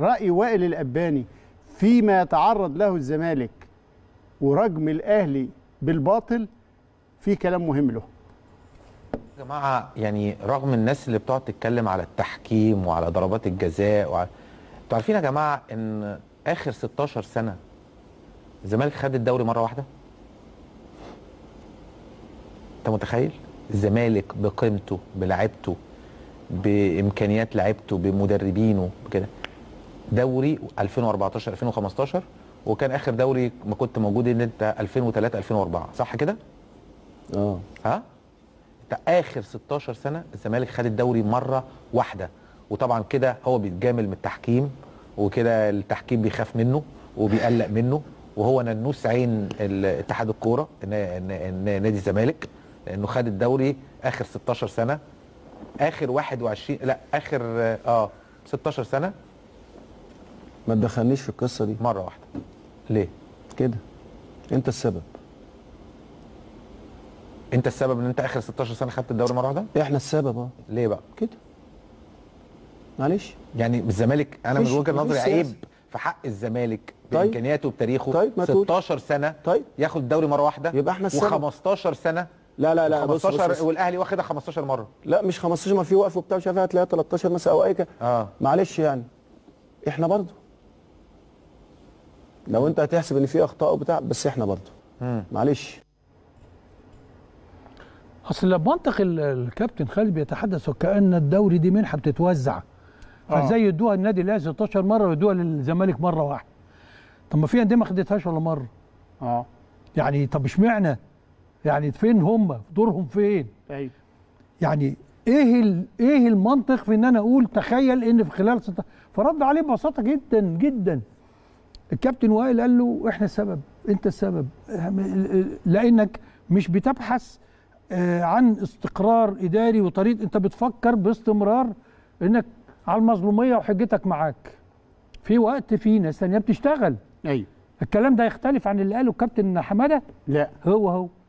راي وائل الاباني فيما يتعرض له الزمالك ورجم الاهلي بالباطل في كلام مهم له يا جماعه يعني رغم الناس اللي بتقعد تتكلم على التحكيم وعلى ضربات الجزاء وعلى انتوا عارفين يا جماعه ان اخر 16 سنه الزمالك خد الدوري مره واحده انت متخيل الزمالك بقيمته بلعبته بامكانيات لعبته بمدربينه بكده دوري 2014 2015 وكان اخر دوري ما كنت موجود ان انت 2003 2004 صح كده اه ها انت اخر 16 سنه الزمالك خد الدوري مره واحده وطبعا كده هو بيتجامل من التحكيم وكده التحكيم بيخاف منه وبيقلق منه وهو ننوس عين ال- اتحاد الكوره إن- إن- إن نادي الزمالك لانه خد الدوري اخر 16 سنه اخر 21 لا اخر اه 16 سنه ما تدخلنيش في القصه دي مره واحده ليه كده انت السبب انت السبب ان انت اخر 16 سنه خدت الدوري مره واحده احنا السبب اه ليه بقى كده معلش يعني الزمالك انا من مفيش- وجهه نظري مفيش عيب سياسة. في حق الزمالك طيب. بامكانياته وبتاريخه طيب، ما تقول. 16 سنه طيب. ياخد الدوري مره واحده يبقى احنا السبب. و15 سنه لا لا لا بص, بص, 15 بص. والاهلي واخدها 15 مره لا مش 15 ما في وقف وبتاع مش عارف إيه، هتلاقيها 13 مثلا او اي كده اه معلش يعني احنا برضو لو انت هتحسب ان في اخطاء وبتاع بس احنا برضو مم. معلش اصل منطق ال- الكابتن خالد بيتحدث وكان الدوري دي منحه بتتوزع آه. فازاي يدوها النادي الاهلي 16 مره ويدوها للزمالك مره واحده طب ما في انديه ما خدتهاش ولا مره اه يعني طب اشمعنى يعني فين هم دورهم فين ايوه يعني ايه ال- ايه المنطق في ان انا اقول تخيل ان في خلال ست فرد عليه ببساطه جدا جدا الكابتن وائل قال له احنا السبب انت السبب لانك مش بتبحث آه، عن استقرار اداري وطريقه انت بتفكر باستمرار انك على المظلوميه وحجتك معاك في وقت في ناس ثانيه بتشتغل ايوه الكلام ده يختلف عن اللي قاله الكابتن حماده لا هو هو